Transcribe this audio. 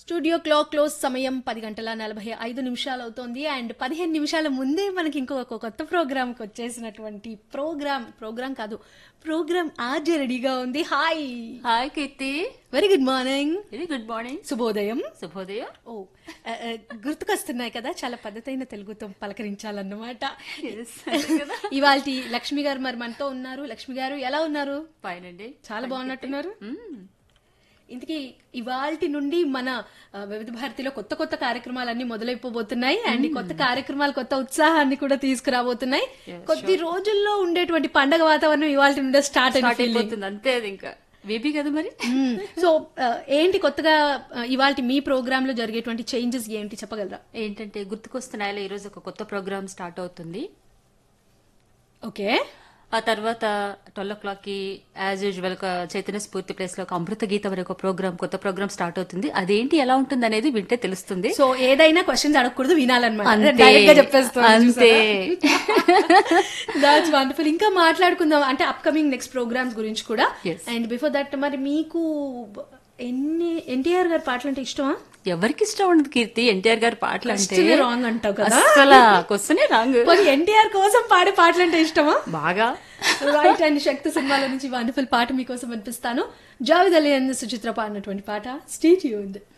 Studio clock close సమయం పది గంటల నలభై ఐదు నిమిషాలు అవుతోంది అండ్ పదిహేను నిమిషాల ముందే మనకి ఇంకొక కొత్త ప్రోగ్రామ్కి వచ్చేసినటువంటి ప్రోగ్రామ్ ప్రోగ్రామ్ కాదు ప్రోగ్రామ్ ఆర్జే రెడీగా ఉంది hi hi Keerthi very good morning very good morning శుభోదయం శుభోదయం ఓ ఆ, ఆ, గుర్తుకొస్తున్నాయి కదా చాలా పద్ధతైన తెలుగుతో పలకరించాలన్నమాట ఇవాళ లక్ష్మి గారు మరి మనతో ఉన్నారు లక్ష్మి గారు ఎలా ఉన్నారు ఫైన్ అండి చాలా బాగున్నట్టున్నారు మ్మ్. ఇంతకీ ఇవాల్టి నుండి మన ఆ, వివిధ భారతిలో కొత్త కొత్త కార్యక్రమాలన్నీ మొదలైపోబోతున్నాయి అండ్ ఈ కొత్త కార్యక్రమాలు కొత్త ఉత్సాహాన్ని కూడా తీసుకురాబోతున్నాయి కొద్ది రోజుల్లో ఉండేటువంటి పండగ వాతావరణం ఇవాల్టి నుండే స్టార్ట్ స్టార్ట్ అయిపోతుంది అంతే అది ఇంకా బేబీ కదా మరి సో ఆ, ఏంటి కొత్తగా ఇవాల్టి మీ ప్రోగ్రామ్ లో జరిగేటువంటి చేంజెస్ ఏంటి చెప్పగలరా ఏంటంటే గుర్తుకొస్తున్నాయిలో ఈ రోజు ఒక కొత్త ప్రోగ్రామ్ స్టార్ట్ అవుతుంది ఓకే ఆ తర్వాత ట్వెల్వ్ ఓ క్లాక్ కి as usual Chaitanya Spoorthi place లో ఒక అమృత గీత వరకు ప్రోగ్రామ్ కొత్త ప్రోగ్రామ్ స్టార్ట్ అవుతుంది అదేంటి ఎలా ఉంటుంది అనేది వింటే తెలుస్తుంది సో ఏదైనా క్వశ్చన్స్ అడగకూడదు వినాలన్నమాట అంతే. డైరెక్ట్ గా చెప్పేస్తాను అంతే. దాట్స్ వండర్ఫుల్ ఇంకా మాట్లాడుకుందాం అంటే అప్కమింగ్ నెక్స్ట్ ప్రోగ్రామ్స్ గురించి కూడా Yes. అండ్ బిఫోర్ దట్ మరి మీకు ఎన్ని ఎన్టీఆర్ గారి పాటలు అంటే ఇష్టమా ఎవరికి ఇష్టం ఉండదు కీర్తి ఎన్టీఆర్ గారి పాటలు అంటే Question రాంగ్ అంటావు కదా అసలు క్వశ్చనే రాంగ్ మరి ఎన్టీఆర్ కోసం పాడే పాటలు అంటే ఇష్టమా బాగా రైట్ అండ్ శక్తి సినిమాలో నుంచి వండర్ఫుల్ పాట మీకోసం అనిపిస్తాను జావిద్ అలీ అండ్ సుచిత్ర పాడినటువంటి పాట స్టేట్ యూన్